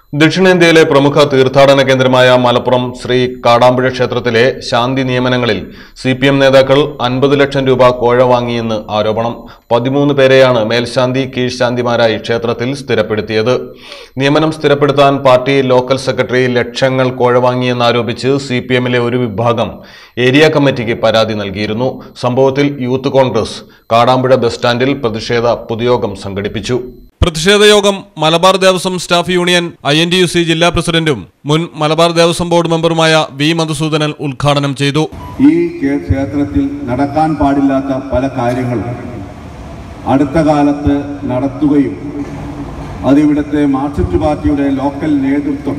ദക്ഷിണേന്ത്യയിലെ പ്രമുഖ തീർത്ഥാടന കേന്ദ്രമായ മലപ്പുറം ശ്രീ കാടാമ്പുഴ ക്ഷേത്രത്തിലെ ശാന്തി നിയമനങ്ങളിൽ സി പി എം നേതാക്കൾ അൻപത് ലക്ഷം രൂപ കോഴ വാങ്ങിയെന്ന് ആരോപണം പതിമൂന്ന് പേരെയാണ് മേൽശാന്തി കീഴ്ശാന്തിമാരായി ക്ഷേത്രത്തിൽ സ്ഥിരപ്പെടുത്തിയത് നിയമനം സ്ഥിരപ്പെടുത്താൻ പാർട്ടി ലോക്കൽ സെക്രട്ടറി ലക്ഷങ്ങൾ കോഴ വാങ്ങിയെന്നാരോപിച്ച് സി പി എമ്മിലെ ഒരു വിഭാഗം ഏരിയ കമ്മിറ്റിക്ക് പരാതി നൽകിയിരുന്നു സംഭവത്തിൽ യൂത്ത് കോൺഗ്രസ് കാടാമ്പുഴ ബസ് സ്റ്റാൻഡിൽ പ്രതിഷേധ പൊതുയോഗം സംഘടിപ്പിച്ചു പ്രതിഷേധ യോഗം Malabar Devaswom staff union I N T U C ജില്ലാ പ്രസിഡന്റും മുൻ മലബാർ ദേവസ്വം ബോർഡ് മെമ്പറുമായ വി മധുസൂദനൻ ഉദ്ഘാടനം ചെയ്തു ഈ കേ- ക്ഷേത്രത്തിൽ നടക്കാൻ പാടില്ലാത്ത പല കാര്യങ്ങളും അടുത്ത കാലത്ത് നടത്തുകയും അതിവിടുത്തെ മാർക്സിസ്റ്റ് പാർട്ടിയുടെ ലോക്കൽ നേതൃത്വം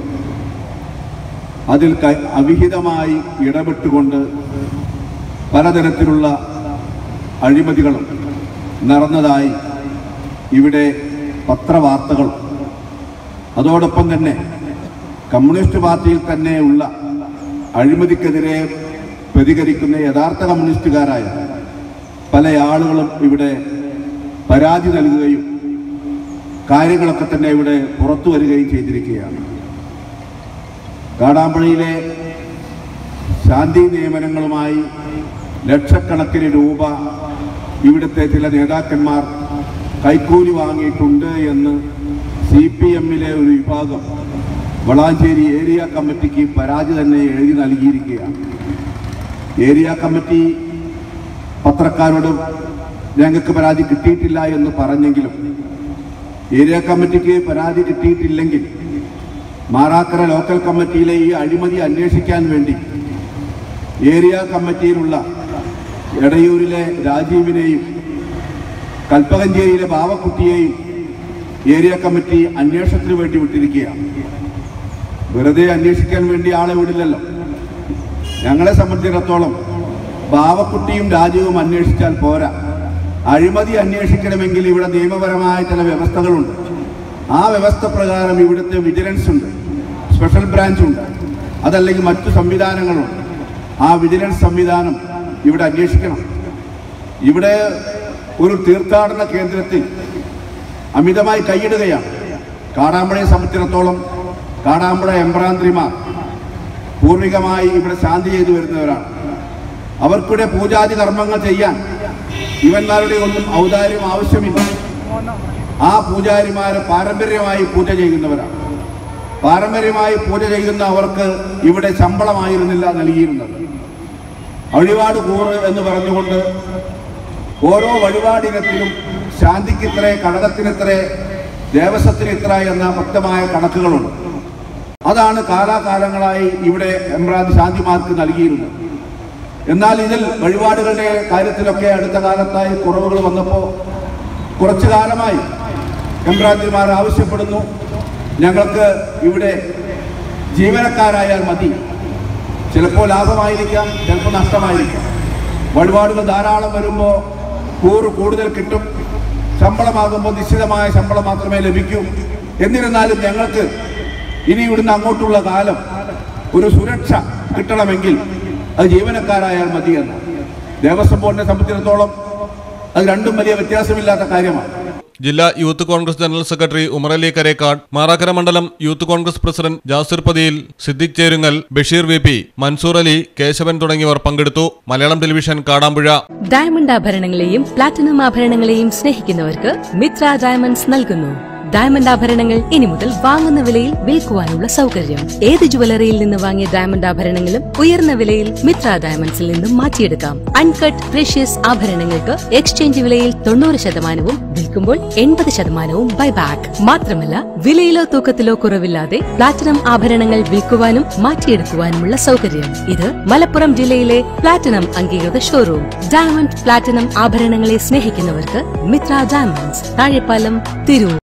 അതിൽ ക- അവിഹിതമായി ഇടപെട്ടുകൊണ്ട് പലതരത്തിലുള്ള അഴിമതികളും നടന്നതായി ഇവിടെ പത്രവാർത്തകളും അതോടൊപ്പം തന്നെ കമ്മ്യൂണിസ്റ്റ് പാർട്ടിയിൽ തന്നെയുള്ള അഴിമതിക്കെതിരെ പ്രതികരിക്കുന്ന യഥാർത്ഥ കമ്മ്യൂണിസ്റ്റുകാരായ പല ആളുകളും ഇവിടെ പരാതി നൽകുകയും കാര്യങ്ങളൊക്കെ തന്നെ ഇവിടെ പുറത്തു വരികയും ചെയ്തിരിക്കുകയാണ് കാടാമ്പുഴയിലെ ശാന്തി നിയമനങ്ങളുമായി ലക്ഷക്കണക്കിന് രൂപ ഇവിടുത്തെ ചില നേതാക്കന്മാർ കൈക്കൂലി വാങ്ങിയിട്ടുണ്ട് എന്ന് സി പി എമ്മിലെ ഒരു വിഭാഗം വളാഞ്ചേരി ഏരിയ കമ്മിറ്റിക്ക് പരാതി തന്നെ എഴുതി നൽകിയിരിക്കുകയാണ് ഏരിയ കമ്മിറ്റി പത്രക്കാരോട് ഞങ്ങൾക്ക് പരാതി കിട്ടിയിട്ടില്ല എന്ന് പറഞ്ഞെങ്കിലും ഏരിയ കമ്മിറ്റിക്ക് പരാതി കിട്ടിയിട്ടില്ലെങ്കിൽ മാറാക്കര ലോക്കൽ കമ്മിറ്റിയിലെ ഈ അഴിമതി അന്വേഷിക്കാൻ വേണ്ടി ഏരിയ കമ്മിറ്റിയിലുള്ള എടയൂരിലെ രാജീവിനെയും കൽപ്പകഞ്ചേരിയിലെ ബാവക്കുട്ടിയെയും ഏരിയ കമ്മിറ്റി അന്വേഷണത്തിന് വേണ്ടി വിട്ടിരിക്കുകയാണ് വെറുതെ അന്വേഷിക്കാൻ വേണ്ടി ആളെ വിടില്ലല്ലോ ഞങ്ങളെ സംബന്ധിച്ചിടത്തോളം ബാവക്കുട്ടിയും രാജീവും അന്വേഷിച്ചാൽ പോരാ അഴിമതി അന്വേഷിക്കണമെങ്കിൽ ഇവിടെ നിയമപരമായ ചില വ്യവസ്ഥകളുണ്ട് ആ വ്യവസ്ഥ പ്രകാരം ഇവിടുത്തെ വിജിലൻസ് ഉണ്ട് സ്പെഷ്യൽ ബ്രാഞ്ച് ഉണ്ട് അതല്ലെങ്കിൽ മറ്റു സംവിധാനങ്ങളുണ്ട് ആ വിജിലൻസ് സംവിധാനം ഇവിടെ അന്വേഷിക്കണം ഇവിടെ ഒരു തീർത്ഥാടന കേന്ദ്രത്തിൽ അമിതമായി കൈയിടുകയാണ് കാടാമ്പുഴയെ സംബന്ധിച്ചിടത്തോളം കാടാമ്പുഴ എംബ്രാന്തിരിമാർ പൂർവികമായി ഇവിടെ ശാന്തി ചെയ്തു വരുന്നവരാണ് അവർക്കിടെ പൂജാതി കർമ്മങ്ങൾ ചെയ്യാൻ ഇവന്മാരുടെ ഒന്നും ഔദാര്യം ആവശ്യമില്ല ആ പൂജാരിമാര് പാരമ്പര്യമായി പൂജ ചെയ്യുന്നവരാണ് പാരമ്പര്യമായി പൂജ ചെയ്യുന്ന അവർക്ക് ഇവിടെ ശമ്പളമായിരുന്നില്ല നൽകിയിരുന്നത് വഴിപാട് കൂറ് എന്ന് പറഞ്ഞുകൊണ്ട് ഓരോ വഴിപാടിനത്തിലും ശാന്തിക്ക് ഇത്ര കടകത്തിന് ഇത്ര ദേവസ്വത്തിന് ഇത്ര എന്ന വ്യക്തമായ കണക്കുകളുണ്ട് അതാണ് കാലാകാലങ്ങളായി ഇവിടെ എംബ്രാന്തി ശാന്തിമാർക്ക് നൽകിയിരുന്നത് എന്നാൽ ഇതിൽ വഴിപാടുകളുടെ കാര്യത്തിലൊക്കെ അടുത്ത കാലത്തായി കുറവുകൾ വന്നപ്പോൾ കുറച്ചു കാലമായി എംബ്രാന്തിമാർ ആവശ്യപ്പെടുന്നു ഞങ്ങൾക്ക് ഇവിടെ ജീവനക്കാരായാൽ മതി ചിലപ്പോൾ ലാഭമായിരിക്കാം ചിലപ്പോൾ നഷ്ടമായിരിക്കാം വഴിപാടുകൾ ധാരാളം വരുമ്പോൾ കൂറ് കൂടുതൽ കിട്ടും ശമ്പളമാകുമ്പോൾ നിശ്ചിതമായ ശമ്പളം മാത്രമേ ലഭിക്കൂ എന്നിരുന്നാലും ഞങ്ങൾക്ക് ഇനി ഇവിടുന്ന് അങ്ങോട്ടുള്ള കാലം ഒരു സുരക്ഷ കിട്ടണമെങ്കിൽ അത് ജീവനക്കാരായാൽ മതിയെന്ന് ദേവസ്വം ബോർഡിനെ സംബന്ധിച്ചിടത്തോളം അത് രണ്ടും വലിയ വ്യത്യാസമില്ലാത്ത കാര്യമാണ് ജില്ലാ Youth Congress general secretary Umarali Karekkad Marakkara മണ്ഡലം Youth Congress president Jasir Pathiyil Siddique Cherungal Basheer V P Mansoor Ali Keshavan തുടങ്ങിയവർ പങ്കെടുത്തു മലയാളം ടെലിവിഷൻ കാടാമ്പുഴ ഡയമണ്ട് ആഭരണങ്ങളെയും പ്ലാറ്റിനം ആഭരണങ്ങളെയും സ്നേഹിക്കുന്നവർക്ക് മിത്ര ഡയമണ്ട്സ് നൽകുന്നു ഡയമണ്ട് ആഭരണങ്ങൾ ഇനി മുതൽ വാങ്ങുന്ന വിലയിൽ വിൽക്കുവാനുള്ള സൗകര്യം ഏത് ജുവലറിയിൽ നിന്ന് വാങ്ങിയ ഡയമണ്ട് ആഭരണങ്ങളും ഉയർന്ന വിലയിൽ മിത്ര ഡയമണ്ട്സിൽ നിന്നും മാറ്റിയെടുക്കാം അൺകട്ട് പ്രഷ്യസ് ആഭരണങ്ങൾക്ക് എക്സ്ചേഞ്ച് വിലയിൽ തൊണ്ണൂറ് ശതമാനവും വിൽക്കുമ്പോൾ എൺപത് ശതമാനവും ബൈബാക്ക് മാത്രമല്ല വിലയിലോ തൂക്കത്തിലോ കുറവില്ലാതെ പ്ലാറ്റിനം ആഭരണങ്ങൾ വിൽക്കുവാനും മാറ്റിയെടുക്കുവാനുമുള്ള സൗകര്യം ഇത് മലപ്പുറം ജില്ലയിലെ പ്ലാറ്റിനം അംഗീകൃത ഷോറൂം ഡയമണ്ട് പ്ലാറ്റിനം ആഭരണങ്ങളെ സ്നേഹിക്കുന്നവർക്ക് മിത്ര ഡയമണ്ട്സ് താഴെപ്പാലം തിരൂർ